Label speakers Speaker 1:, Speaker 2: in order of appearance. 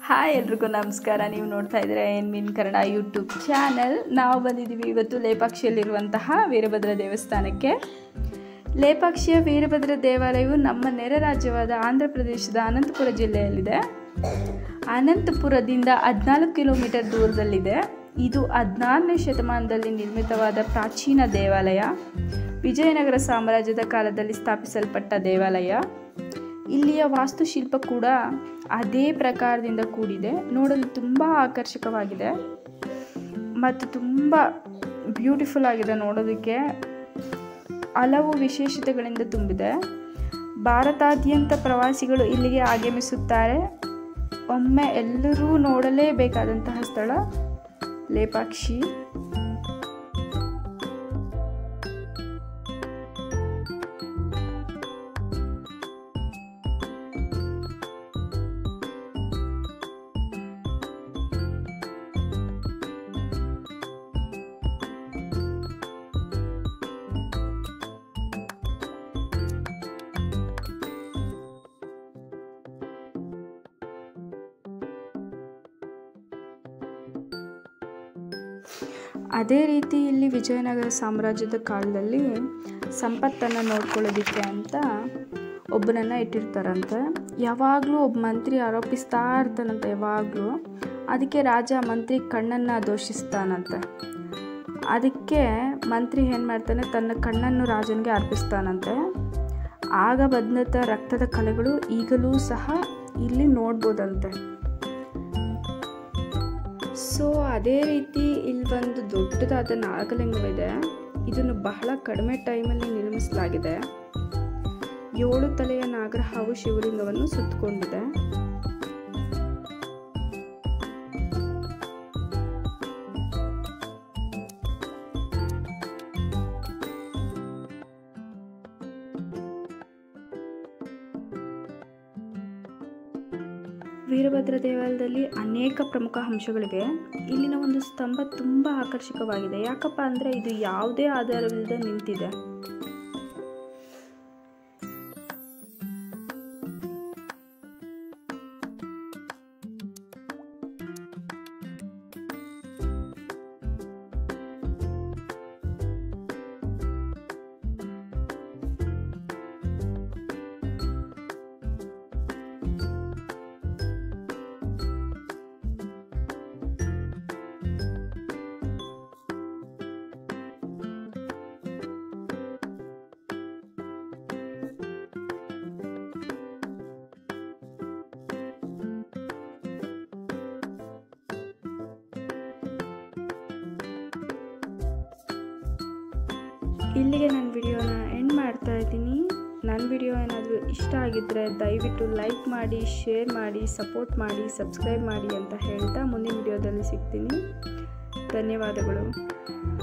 Speaker 1: hi ಎಲ್ರಿಗೂ ನಮಸ್ಕಾರ ನೀವು ನೋಡ್ತಾ ಇದ್ದೀರಾ ಎನ್ ಮೀನ್ ಕನ್ನಡ ಯೂಟ್ಯೂಬ್ ಚಾನಲ್ ನಾವು ಬಂದಿದ್ದೀವಿ ಇವತ್ತು ಲೇಪಾಕ್ಷಿಯಲ್ಲಿರುವಂತಹ ವೀರಭದ್ರ ದೇವಸ್ಥಾನಕ್ಕೆ ಲೇಪಾಕ್ಷಿಯ ವೀರಭದ್ರ ದೇವಾಲಯವು ನಮ್ಮ ನೆರೆ ರಾಜ್ಯವಾದ ಆಂಧ್ರ ಪ್ರದೇಶದ ಅನಂತಪುರ ಜಿಲ್ಲೆಯಲ್ಲಿದೆ ಅನಂತಪುರದಿಂದ ಹದಿನಾಲ್ಕು ಕಿಲೋಮೀಟರ್ ದೂರದಲ್ಲಿದೆ ಇದು ಹದಿನಾರನೇ ಶತಮಾನದಲ್ಲಿ ನಿರ್ಮಿತವಾದ ಪ್ರಾಚೀನ ದೇವಾಲಯ ವಿಜಯನಗರ ಸಾಮ್ರಾಜ್ಯದ ಕಾಲದಲ್ಲಿ ಸ್ಥಾಪಿಸಲ್ಪಟ್ಟ ದೇವಾಲಯ ಇಲ್ಲಿಯ ವಾಸ್ತುಶಿಲ್ಪ ಕೂಡ ಅದೇ ಪ್ರಕಾರದಿಂದ ಕೂಡಿದೆ ನೋಡಲು ತುಂಬ ಆಕರ್ಷಕವಾಗಿದೆ ಮತ್ತು ತುಂಬ ಬ್ಯೂಟಿಫುಲ್ ಆಗಿದೆ ನೋಡೋದಕ್ಕೆ ಹಲವು ವಿಶೇಷತೆಗಳಿಂದ ತುಂಬಿದೆ ಭಾರತಾದ್ಯಂತ ಪ್ರವಾಸಿಗಳು ಇಲ್ಲಿಗೆ ಆಗಮಿಸುತ್ತಾರೆ ಒಮ್ಮೆ ಎಲ್ಲರೂ ನೋಡಲೇಬೇಕಾದಂತಹ ಸ್ಥಳ ಲೇಪಾಕ್ಷಿ ಅದೇ ರೀತಿ ಇಲ್ಲಿ ವಿಜಯನಗರ ಸಾಮ್ರಾಜ್ಯದ ಕಾಲದಲ್ಲಿ ಸಂಪತ್ತನ್ನು ನೋಡ್ಕೊಳ್ಳೋದಕ್ಕೆ ಅಂತ ಒಬ್ಬನನ್ನು ಇಟ್ಟಿರ್ತಾರಂತೆ ಯಾವಾಗಲೂ ಒಬ್ಬ ಮಂತ್ರಿ ಆರೋಪಿಸ್ತಾ ಇರ್ತಾನಂತೆ ಯಾವಾಗಲೂ ಅದಕ್ಕೆ ರಾಜ ಮಂತ್ರಿ ಕಣ್ಣನ್ನು ದೋಷಿಸ್ತಾನಂತೆ ಅದಕ್ಕೆ ಮಂತ್ರಿ ಏನು ಮಾಡ್ತಾನೆ ತನ್ನ ಕಣ್ಣನ್ನು ರಾಜನಿಗೆ ಅರ್ಪಿಸ್ತಾನಂತೆ ಆಗ ಬಂದಂಥ ರಕ್ತದ ಕಲೆಗಳು ಈಗಲೂ ಸಹ ಇಲ್ಲಿ ನೋಡ್ಬೋದಂತೆ ಸೊ ಅದೇ ರೀತಿ ಇಲ್ಲಿ ಒಂದು ದೊಡ್ಡದಾದ ನಾಗಲಿಂಗವಿದೆ ಇದನ್ನು ಬಹಳ ಕಡಿಮೆ ಟೈಮಲ್ಲಿ ನಿರ್ಮಿಸಲಾಗಿದೆ ಏಳು ತಲೆಯ ನಾಗರಹಾವು ಶಿವಲಿಂಗವನ್ನು ಸುತ್ತಕೊಂಡಿದೆ ವೀರಭದ್ರ ದೇವಾಲಯದಲ್ಲಿ ಅನೇಕ ಪ್ರಮುಖ ಅಂಶಗಳಿವೆ ಇಲ್ಲಿನ ಒಂದು ಸ್ತಂಭ ತುಂಬ ಆಕರ್ಷಕವಾಗಿದೆ ಯಾಕಪ್ಪ ಅಂದರೆ ಇದು ಯಾವುದೇ ಆಧಾರವಿಲ್ಲದೆ ನಿಂತಿದೆ ಇಲ್ಲಿಗೆ ನನ್ನ ವಿಡಿಯೋನ ಎಂಡ್ ಮಾಡ್ತಾ ಇದ್ದೀನಿ ನನ್ನ ವಿಡಿಯೋ ಏನಾದರೂ ಇಷ್ಟ ಆಗಿದ್ದರೆ ದಯವಿಟ್ಟು ಲೈಕ್ ಮಾಡಿ ಶೇರ್ ಮಾಡಿ ಸಪೋರ್ಟ್ ಮಾಡಿ ಸಬ್ಸ್ಕ್ರೈಬ್ ಮಾಡಿ ಅಂತ ಹೇಳ್ತಾ ಮುಂದಿನ ವಿಡಿಯೋದಲ್ಲಿ ಸಿಗ್ತೀನಿ ಧನ್ಯವಾದಗಳು